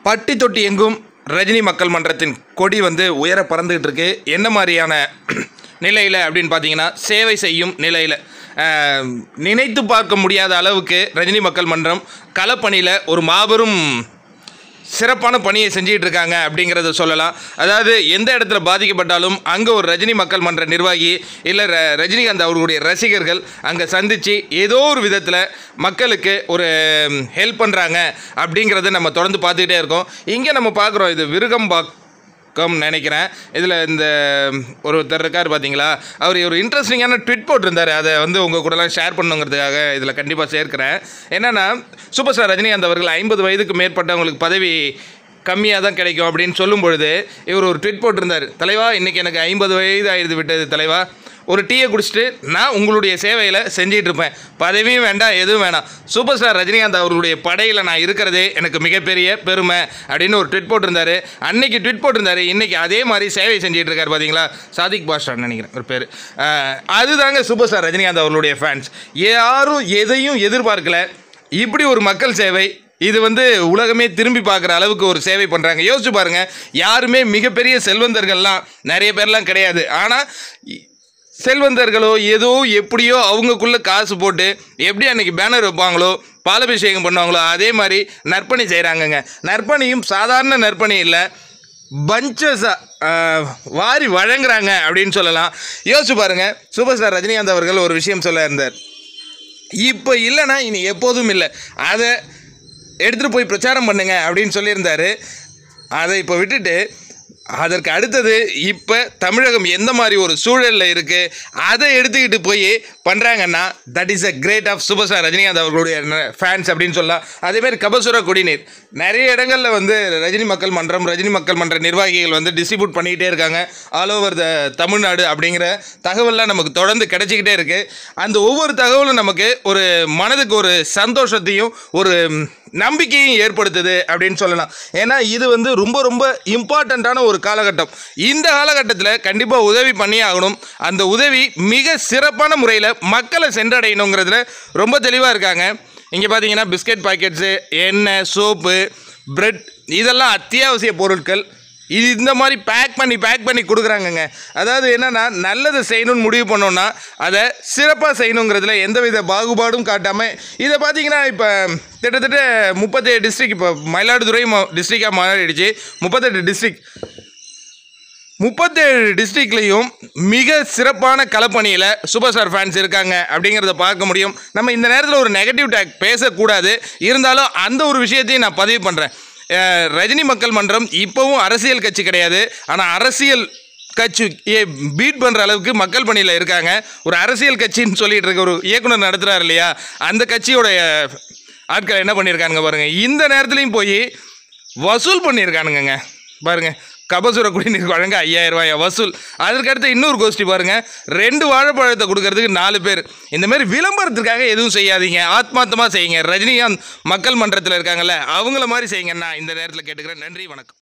பட்டி தொட்டி எங்கும் ரஜினி மக்கள் மன்றத்தின் கொடி வந்து உயர பறந்துகிட்டு இருக்கு என்ன மாதிரியான நிலையில் அப்படின்னு பார்த்தீங்கன்னா சேவை செய்யும் நிலையில் நினைத்து பார்க்க முடியாத அளவுக்கு ரஜினி மக்கள் மன்றம் களப்பணியில் ஒரு மாபெரும் சிறப்பான பணியை செஞ்சிட்டு இருக்காங்க அப்படிங்கிறத சொல்லலாம் அதாவது எந்த இடத்துல பாதிக்கப்பட்டாலும் அங்கே ஒரு ரஜினி மக்கள் மன்ற நிர்வாகி இல்லை ர ரஜினிகாந்த் அவர்களுடைய ரசிகர்கள் அங்கே சந்தித்து ஏதோ ஒரு விதத்தில் மக்களுக்கு ஒரு ஹெல்ப் பண்ணுறாங்க அப்படிங்கிறத நம்ம தொடர்ந்து பார்த்துக்கிட்டே இருக்கோம் இங்கே நம்ம பார்க்குறோம் இது விருகம்பாக்கம் நினைக்கிறேன் இதில் இந்த ஒருத்தர் இருக்கார் பார்த்தீங்களா அவர் ஒரு இன்ட்ரெஸ்டிங்கான ட்விட் போட்டிருந்தார் அதை வந்து உங்கள் கூடலாம் ஷேர் பண்ணுங்கிறதுக்காக இதில் கண்டிப்பாக சேர்க்கிறேன் என்னென்னா சூப்பர் ஸ்டார் ரஜினிகாந்த் அவர்கள் ஐம்பது வயதுக்கு மேற்பட்டவங்களுக்கு பதவி கம்மியாக தான் கிடைக்கும் அப்படின்னு சொல்லும் பொழுது இவர் ஒரு ட்விட் போட்டிருந்தார் தலைவா இன்றைக்கி எனக்கு ஐம்பது வயது ஆயிடுது விட்டது தலைவா ஒரு டீயை குடிச்சிட்டு நான் உங்களுடைய சேவையில் செஞ்சிட்டு இருப்பேன் பதவியும் வேண்டாம் எதுவும் வேணாம் சூப்பர் ஸ்டார் ரஜினிகாந்த் அவர்களுடைய படையில் நான் இருக்கிறதே எனக்கு மிகப்பெரிய பெருமை அப்படின்னு ஒரு ட்விட் போட்டிருந்தாரு அன்னைக்கு ட்விட் போட்டிருந்தாரு இன்னைக்கு அதே மாதிரி சேவை செஞ்சிட்டு இருக்காரு பார்த்தீங்களா சாதிக் பாஷான்னு நினைக்கிறேன் ஒரு பேர் அதுதாங்க சூப்பர் ஸ்டார் ரஜினிகாந்த் அவர்களுடைய ஃபேன்ஸ் யாரும் எதையும் எதிர்பார்க்கல இப்படி ஒரு மக்கள் சேவை இது வந்து உலகமே திரும்பி பார்க்குற அளவுக்கு ஒரு சேவை பண்ணுறாங்க யோசிச்சு பாருங்க யாருமே மிகப்பெரிய செல்வந்தர்கள்லாம் நிறைய பேர்லாம் கிடையாது ஆனால் செல்வந்தர்களோ ஏதோ எப்படியோ அவங்கக்குள்ளே காசு போட்டு எப்படி அன்னைக்கு பேனர் வைப்பாங்களோ பாலபிஷேகம் பண்ணுவாங்களோ அதே மாதிரி நற்பணி செய்கிறாங்கங்க நற்பணியும் சாதாரண நற்பணி இல்லை பஞ்சஸாக வாரி வழங்குறாங்க அப்படின்னு சொல்லலாம் யோசிச்சு பாருங்க சூப்பர் ஸ்டார் ரஜினிகாந்த் அவர்கள் ஒரு விஷயம் சொல்ல இருந்தார் இப்போ இல்லைன்னா இனி எப்போதும் இல்லை அதை எடுத்துகிட்டு போய் பிரச்சாரம் பண்ணுங்க அப்படின்னு சொல்லியிருந்தாரு அதை இப்போ விட்டுட்டு அதற்கு அடுத்தது இப்போ தமிழகம் எந்த மாதிரி ஒரு சூழலில் இருக்குது அதை எடுத்துக்கிட்டு போய் பண்ணுறாங்கன்னா that is a great of super star Rajinikanth அவர்களுடைய ஃபேன்ஸ் அப்படின்னு சொல்லலாம் அதேமாதிரி கபசுர குடிநீர் நிறைய இடங்களில் வந்து ரஜினி மக்கள் மன்றம் ரஜினி மக்கள் மன்ற நிர்வாகிகள் வந்து டிஸ்ட்ரிபியூட் பண்ணிக்கிட்டே இருக்காங்க ஆல் ஓவர் த தமிழ்நாடு அப்படிங்கிற தகவல்லாம் நமக்கு தொடர்ந்து கிடைச்சிக்கிட்டே இருக்குது அந்த ஒவ்வொரு தகவலும் நமக்கு ஒரு மனதுக்கு ஒரு சந்தோஷத்தையும் ஒரு நம்பிக்கையும் ஏற்படுத்துது அப்படின்னு சொல்லலாம் ஏன்னா இது வந்து ரொம்ப ரொம்ப இம்பார்ட்டண்ட்டான ஒரு காலகட்டம் இந்த காலகட்டத்தில் கண்டிப்பாக உதவி பண்ணி ஆகணும் அந்த உதவி மிக சிறப்பான முறையில் மக்களை சென்றடையணுங்கிறதுல ரொம்ப தெளிவாக இருக்காங்க இங்கே பார்த்தீங்கன்னா பிஸ்கட் பாக்கெட்ஸு எண்ணெய் சோப்பு பிரெட் இதெல்லாம் அத்தியாவசிய பொருட்கள் இது இந்த மாதிரி பேக் பண்ணி பேக் பண்ணி கொடுக்குறாங்கங்க அதாவது என்னென்னா நல்லதை செய்யணும்னு முடிவு பண்ணோன்னா அதை சிறப்பாக செய்யணுங்கிறதுல எந்தவித பாகுபாடும் காட்டாமல் இதை பார்த்தீங்கன்னா இப்போ கிட்டத்தட்ட முப்பத்தேழு டிஸ்ட்ரிக் இப்போ மயிலாடுதுறை டிஸ்ட்ரிக்டாக மாறிடுச்சு முப்பத்தெட்டு டிஸ்ட்ரிக் முப்பத்தேழு டிஸ்ட்ரிக்ட்லேயும் மிக சிறப்பான களப்பணியில் சூப்பர் ஸ்டார் ஃபேன்ஸ் இருக்காங்க அப்படிங்கிறத பார்க்க முடியும் நம்ம இந்த நேரத்தில் ஒரு நெகட்டிவ் டேக் பேசக்கூடாது இருந்தாலும் அந்த ஒரு விஷயத்தையும் நான் பதிவு பண்ணுறேன் ரஜினி மக்கள் மன்றம் இப்போவும் அரசியல் கட்சி கிடையாது ஆனால் அரசியல் கட்சி ஏ பீட் பண்ணுற அளவுக்கு மக்கள் பணியில் இருக்காங்க ஒரு அரசியல் கட்சின்னு சொல்லிட்டு இருக்க ஒரு இயக்குனர் நடத்துகிறார் இல்லையா அந்த கட்சியோடைய ஆட்கள் என்ன பண்ணியிருக்கானுங்க பாருங்கள் இந்த நேரத்துலையும் போய் வசூல் பண்ணியிருக்கானுங்கங்க பாருங்கள் கபசுர குடிநீர் வழங்க ஐயாயிரம் ரூபாய் வசூல் அதற்கடுத்து இன்னொரு கோஷ்டி பாருங்க ரெண்டு வாழைப்பழத்தை கொடுக்கறதுக்கு நாலு பேர் இந்த மாதிரி விளம்பரத்துக்காக எதுவும் செய்யாதீங்க ஆத்மார்த்தமாக செய்யுங்க ரஜினிகாந்த் மக்கள் மன்றத்தில் இருக்காங்கல்ல அவங்கள மாதிரி செய்யுங்க நான் இந்த நேரத்தில் கேட்டுக்கிறேன் நன்றி வணக்கம்